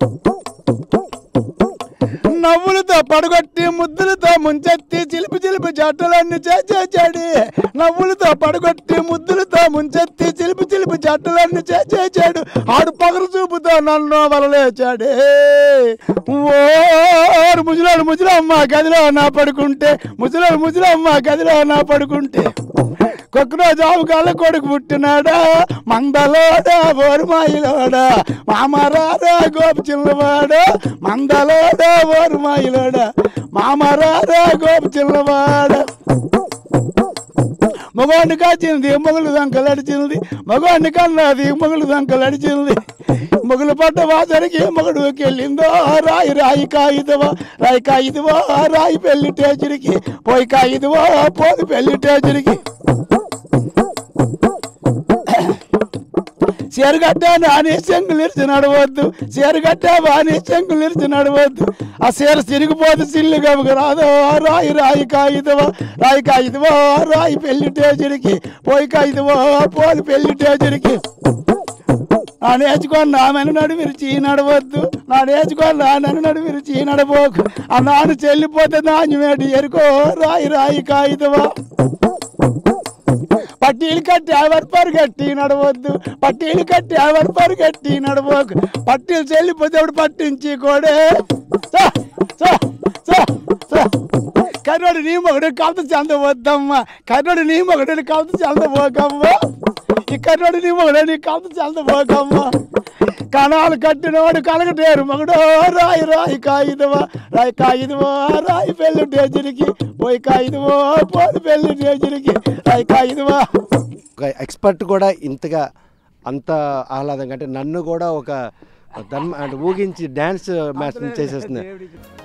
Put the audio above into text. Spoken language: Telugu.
నవ్వులతో పడగొట్టి ముద్దులతో ముంచెత్తి చిలిపి చిలిపి జట్టలన్నీ చేచేచాడు నవ్వులతో పడగొట్టి ముద్దులతో ముంచెత్తి చిలిపి చిలిపి జట్టలన్నీ చేచేచాడు ఆడు పగలు చూపుతో నన్ను వలలేచాడే ఓ ముజులాడు ముజులమ్మ గదిలో నా పడుకుంటే ముజులాడు ముజులమ్మ గదిలో నా పడుకుంటే కొక్కరో జాబు కాళ్ళ కొడుకు పుట్టినాడా మందలోడా ఓరుమాయిలోడా మామరారా గోపి చిన్నవాడా మందలోడా ఓరుమాయిలోడా మామరారా గోపి చిన్నవాడా మగవాడిని కాచింది మొగులు దంకలు అడిచింది మగవాడిని కన్నది మొగులు దంకలు అడిచింది మొగులు పడ్డ వాసరికి మొగుడుకి వెళ్ళిందో రాయి రాయి కాగితవా రాయి కాగితవా రాయి పెళ్లి టేచరికి పోయి కాగితవా పోదు పెళ్లి టేచరికి చేరుగట్ట నాని చెంగులిరిచి నడవద్దు చేరుగట్ట వాని చెంగులిరిచి నడవద్దు ఆ చీర చిరిగిపోతే సిల్లు గమకు రాదు రాయి రాయి కాగితవా రాయి కాగితవా రాయి పెళ్లి టేజరికి పోయి కాగితవా పోలి పెళ్లి టేజరికి నా నేర్చుకొని నా మెను నడు విరిచి నడవద్దు నా నేర్చుకొని నా నన్ను నడు విరిచి నడబోకు ఆ నాన్న చెల్లిపోతే నాణ్యమేటి ఎరుకో రాయి రాయి కాగితవా పట్టీలు కట్టి ఎవరు పరిగెట్టి నడవద్దు పట్టీలు కట్టి ఎవరు పరిగెట్టి నడవకు పట్టీలు చెల్లిపోతే పట్టించి కోడే సా, సా, సా, సా. కర్రోడు నీ మొగుడు కలత చెందవద్దమ్మా కర్రోడు నీ మొగుడు కలత చెందబోకమ్మా ఈ కర్రోడు నీ మొగుడు నీ కలత చెందబోకమ్మా కణాలు కట్టినవాడు కలగటేరు మగుడో రాయి రాయి కాగితమా రాయి కాగితమా రాయి పెళ్ళి డేజరికి పోయి కాగితమో పోయి పెళ్ళి డేజరికి రాయి కాగితమా ఒక ఎక్స్పర్ట్ కూడా ఇంతగా అంత ఆహ్లాదంగా అంటే నన్ను కూడా ఒక ధర్మ అంటే ఊగించి డ్యాన్స్ మ్యాచ్ చేసేస్తుంది